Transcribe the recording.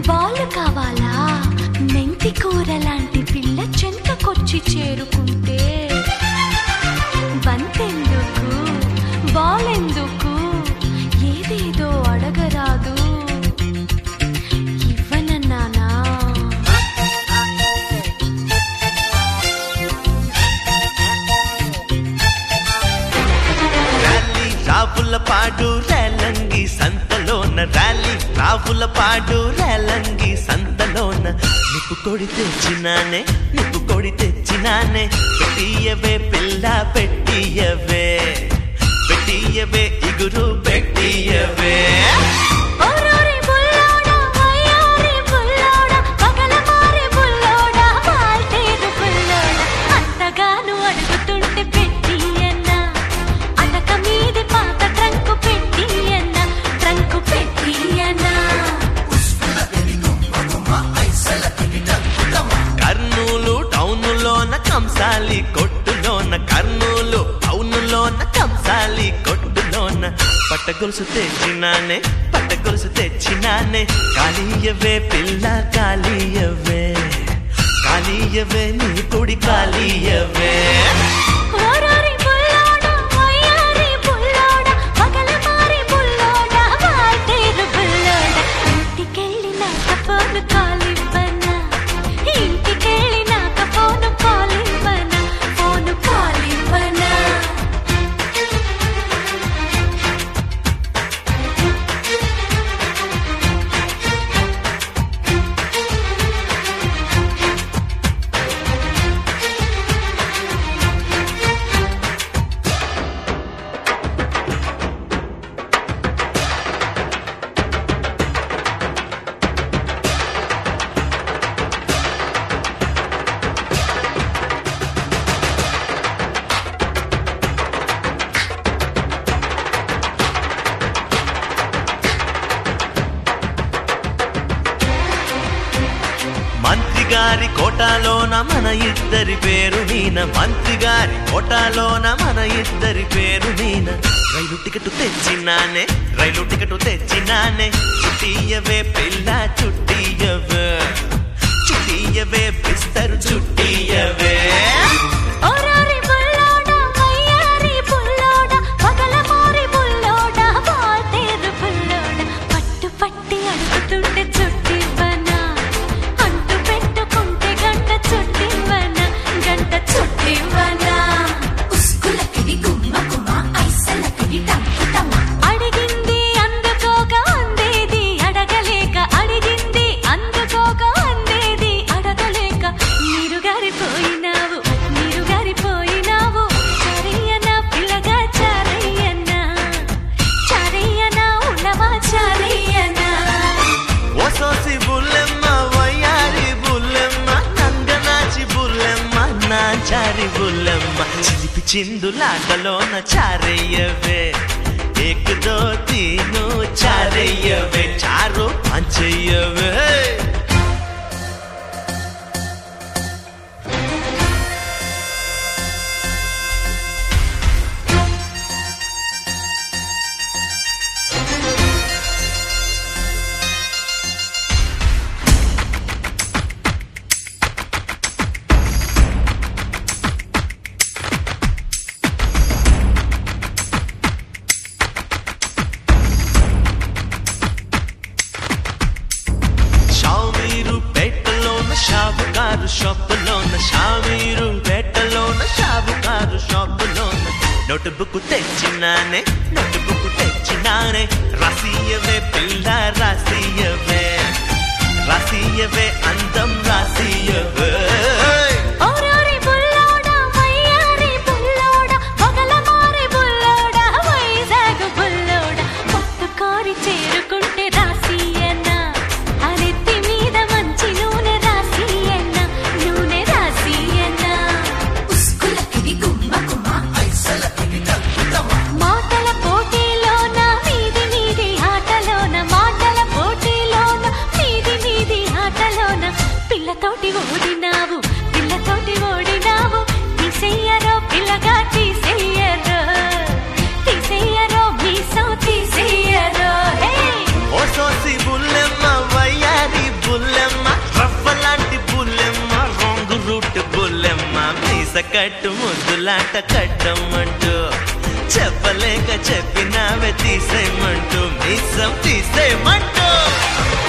బాలు కావాలా మెంతి కూర లాంటి పిల్ల చెంతకొచ్చి చేరుకుంటే బంతెందుకు బాలెందుకు ఏదేదో అడగరాదు ఇవ్వనన్నానా ర్యాలీ రావుల పాడు రేలంగి సంతలోన ర్యాలీ రావుల పాడు రేలంగి సంతలోన నిప్పు కొడి తెచ్చినానే నిప్పు కొడి తెచ్చినానే పెట్టియవే పిల్ల పెట్టియవే పెట్టియవే ఇగురు పెట్టియవే ఓరోరి బుల్లోడా వయ్యారి బుల్లోడా పగలమారి బుల్లోడా వాల్తేరు బుల్లోడా అంతగాను అడుగుతుంటే పెట్టియన్న అటక మీది పాత ట్రంకు పెట్టియన్న ట్రంకు పెట్టియన్న కర్నూలు టౌనులోన కంసాలి కొట్టులోన కర్నూలు టౌనులోన కంసాలి కొట్టులోన పట్ట గొలుసు తెచ్చినానే పట్ట గొలుసు తెచ్చినానే కాళీయవే పిల్ల కాళీయవే కాళీయవే నీ కుడి కాళీయవే ఓరోరి బుల్లోడా వయ్యారి బుల్లోడా పగలమారి బుల్లోడా వాల్తేరు బుల్లోడా ఇంటికెళ్ళినాక ఫోను కాలివ్వనా ఇంటికెళ్ళినాక ఫోను కాలివ్వనా ఫోను కాలివ్వనా మంత్రి గారి కోటాలోన మన ఇద్దరి పేరు మీన మంత్రి గారి కోటాలోన మన ఇద్దరి పేరు మీన రైలు టికెట్ తెచ్చినానే రైలు టికెట్ తెచ్చినానే చుట్టియవే పిల్ల చుట్టియవే చుట్టియవే బిస్తరు చుట్టియవే ఓరోరి బుల్లోడా వయ్యారి బుల్లోడా పగలమారి బుల్లోడా వాల్తేరు బుల్లోడా పట్టు పట్టి అడుగుతుంటే చుట్టివ్వనా అంటు పెట్టుకుంటే గంట చుట్టివ్వనా గంట చుట్టివ్వనా అడిగింది అందుకోగా అందేది అడగలేక అడిగింది అందుకోగా అందేది అడగలేక నీరు గారిపోయినావు నీరు గారిపోయినావు చారయ్యన పిల్లగా చారయ్యన చారయ్యన ఉన్నవా చారయ్యన ఓసోసి బుల్లెమ్మ వయ్యారి బుల్లెమ్మ నంగనాచి బుల్లెమ్మ నాచారి బుల్లెమ్మ చిలిపి చిందులాటలోన చారయ్యవే ఏక్ దో తీను చారయ్యవే చారు పంచయ్యవే షామీరు పెట్టలోన షాపుకారు షాపులోన షామీరు పెట్టలోన షాపుకారు షాపులోన నోట్ బుక్ తెచ్చినానే నోట్ బుక్ తెచ్చినానే రాసియవే పిల్ల రాసియవే రాసియవే అందం రాసియవే ఓరోరి బుల్లోడా వయ్యారి బుల్లోడా పగలమారి బుల్లోడా వైజాగ్ బుల్లోడా పట్టుకోరి చేరుకుంటే రాసియన్న అరెత్తి మీద మంచి నూనె రాసియన్న నూనె రాసియన్న మాటల పోటీలోన మీది మీది ఆటలోన మాటల పోటీలోన మీది మీది ఆటలోన పిల్లతోటి ఓడినావు పిల్లతోటి ఓడినావు తీసేయరో పిల్లగా తీసేయరో తీసేయరో మీసో తీసేయరో హే ఓసోసి బుల్లెమ్మ వయ్యారి కట్టు ముద్దులాట కట్టమంటూ చెప్పలేక చెప్పినావే తీసేయమంటూ మీసం తీసేయమంటూ